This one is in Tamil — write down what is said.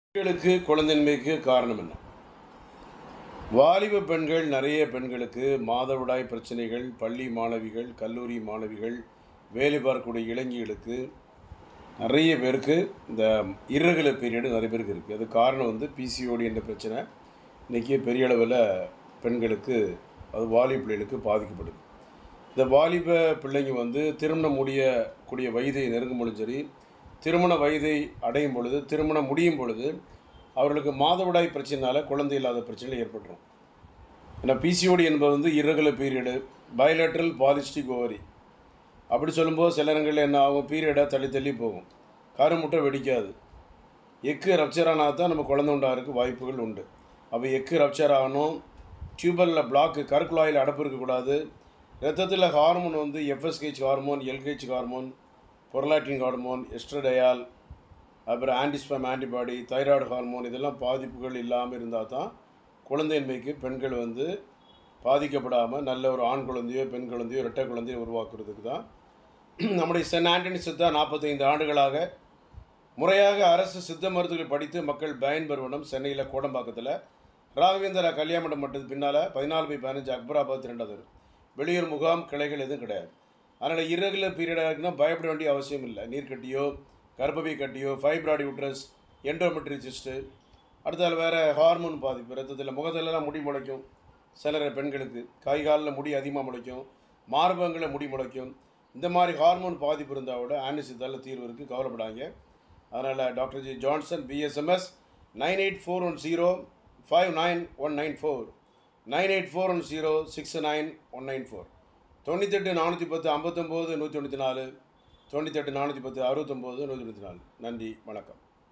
பெண்களுக்கு குழந்தையின்மைக்கு காரணம் என்ன வாலிப பெண்கள் நிறைய பெண்களுக்கு மாதவிடாய் பிரச்சனைகள் பள்ளி மாணவிகள் கல்லூரி மாணவிகள் வேலை பார்க்கக்கூடிய இளைஞர்களுக்கு நிறைய பேருக்கு இந்த irregular பீரியடு நிறைய பேருக்கு இருக்குது அது காரணம் வந்து பிசிஓடி என்ற பிரச்சனை இன்றைக்கி பெரிய அளவில் பெண்களுக்கு அது வாலிப பிள்ளைகளுக்கு பாதிக்கப்படுது இந்த வாலிப பிள்ளைங்க வந்து திருமணம் முடியக்கூடிய வயதை நெருங்கும் பொழுதும் சரி திருமண வயதை அடையும் பொழுது திருமணம் முடியும் பொழுது அவர்களுக்கு மாதவிடாய் பிரச்சனைனால குழந்தை இல்லாத பிரச்சனைகள் ஏற்பட்டுரும் ஏன்னா பிசிஓடி என்பது வந்து irregular period bilateral polycystic ovary அப்படி சொல்லும்போது சில நேரங்களில் என்ன ஆகும் பீரியடாக தள்ளி தள்ளி போகும் கருமுட்டை வெடிக்காது எக்கு ரப்சர் ஆனால் தான் நம்ம குழந்தை உண்டாகிறதுக்கு வாய்ப்புகள் உண்டு அப்போ எக்கு ரப்சர் ஆகணும் டியூபலில் பிளாக்கு கருக்குழாயில் அடப்பு இருக்கக்கூடாது ரத்தத்தில் ஹார்மோன் வந்து FSH hormone LH hormone prolactin hormone estradiol அப்புறம் ஆன்டிஸ்பம் ஆன்டிபாடி தைராய்டு ஹார்மோன் இதெல்லாம் பாதிப்புகள் இல்லாமல் இருந்தால் தான் குழந்தையின்மைக்கு பெண்கள் வந்து பாதிக்கப்படாமல் நல்ல ஒரு ஆண் குழந்தையோ பெண் குழந்தையோ இரட்டை குழந்தையோ உருவாக்குறதுக்கு தான் நம்முடைய சென்ட் ஆண்டனி சித்தா நாற்பத்தைந்து ஆண்டுகளாக முறையாக அரசு சித்த மருத்துவங்களை படித்து மக்கள் பயன்பெறுவனம் சென்னையில் கோடம்பாக்கத்தில் ராகவேந்திரா கல்யாணம் மட்டது பின்னால் பதினாலு பை பதினஞ்சு அக்பராபாத் ரெண்டாவது தெரு. வெளியூர் முகாம் கிளைகள் எதுவும் கிடையாது அதனால் irregular பீரியடாக இருக்குன்னா பயப்பட வேண்டிய அவசியம் இல்லை நீர்க்கட்டியோ கர்ப்பப்பை கட்டியோ ஃபைப்ராய்டு யூட்ரஸ் எண்டோமெட்ரிசிஸ்ட்டு அடுத்தால் வேறு ஹார்மோன் பாதிப்பு ரத்தத்தில் முகத்திலலாம் முடி முளைக்கும் சிலர் பெண்களுக்கு கை காலில் முடி அதிகமாக முளைக்கும் மார்பகங்களில் முடி முளைக்கும் இந்த மாதிரி ஹார்மோன் பாதிப்பு இருந்தால் கூட ஆனிசித்தால் தீர்வு இருக்குது கவலைப்படாங்க அதனால் doctor G Johnson BSMS nine eight four one zero five nine one nine four nine eight four one zero six nine one nine four தொண்ணூத்தெட்டு நானூற்றி பத்து ஐம்பத்தொம்போது நூற்றி தொண்ணூற்றி நாலு தொண்ணூத்தெட்டு நானூற்றி பத்து அறுபத்தொம்போது நூற்றி தொண்ணூற்றி நாலு நன்றி வணக்கம்